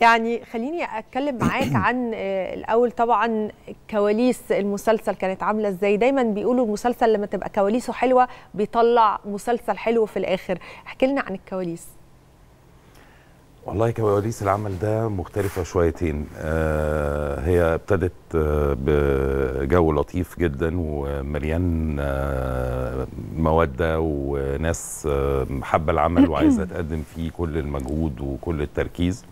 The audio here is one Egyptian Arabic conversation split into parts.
يعني خليني اتكلم معاك عن آه، الاول طبعا كواليس المسلسل كانت عامله ازاي دايما بيقولوا المسلسل لما تبقى كواليسه حلوه بيطلع مسلسل حلو في الاخر احكي لنا عن الكواليس والله كواليس العمل ده مختلفة شويتين آه هي ابتدت آه بجو لطيف جدا ومليان آه مودة وناس آه حابة العمل وعايزة تقدم فيه كل المجهود وكل التركيز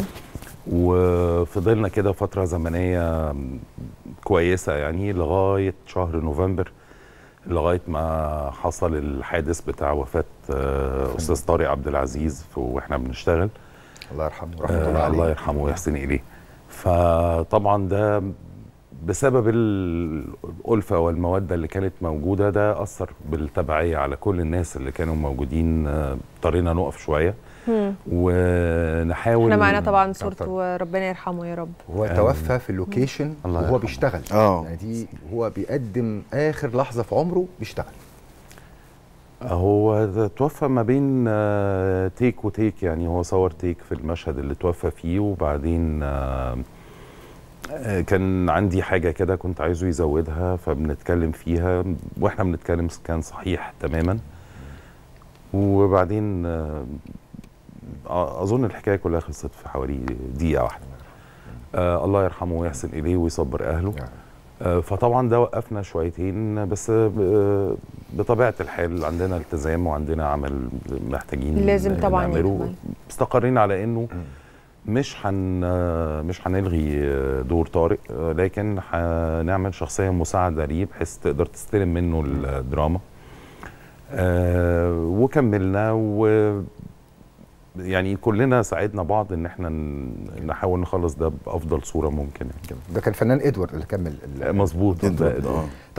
وفضلنا كده فترة زمنية كويسة يعني لغاية شهر نوفمبر لغاية ما حصل الحادث بتاع وفاة آه أستاذ طارق عبد العزيز واحنا بنشتغل الله يرحمه رحمه الله آه عليه الله يرحمه ويحسن اليه فطبعا ده بسبب الألفة والمودة اللي كانت موجودة ده أثر بالتبعية على كل الناس اللي كانوا موجودين آه، اضطرينا نقف شوية ونحاول احنا معانا طبعا صورته ربنا يرحمه يا رب هو توفى في اللوكيشن الله وهو يرحمه. بيشتغل آه. يعني دي هو بيقدم اخر لحظه في عمره بيشتغل هو ده توفى ما بين آه، تيك وتيك يعني هو صور تيك في المشهد اللي توفى فيه وبعدين آه، آه، كان عندي حاجة كده كنت عايزه يزودها فبنتكلم فيها واحنا بنتكلم كان صحيح تماما وبعدين آه، أظن الحكاية كلها خلصت في حوالي دقيقة واحدة آه الله يرحمه ويحسن إليه ويصبر أهله يعني آه، فطبعا ده وقفنا شويتين بس آه، بطبيعه الحال عندنا التزام وعندنا عمل محتاجين لازم طبعاً نعمله يكمل. استقرينا على انه مش هن مش هنلغي دور طارق آه، لكن هنعمل شخصيه مساعده ليه بحيث تقدر تستلم منه الدراما آه، وكملنا و يعني كلنا ساعدنا بعض ان احنا ن- نحاول نخلص ده بافضل صوره ممكن يعني. ده كان فنان ادوارد اللي كمل ال- مظبوط إدوارد، ده- آه.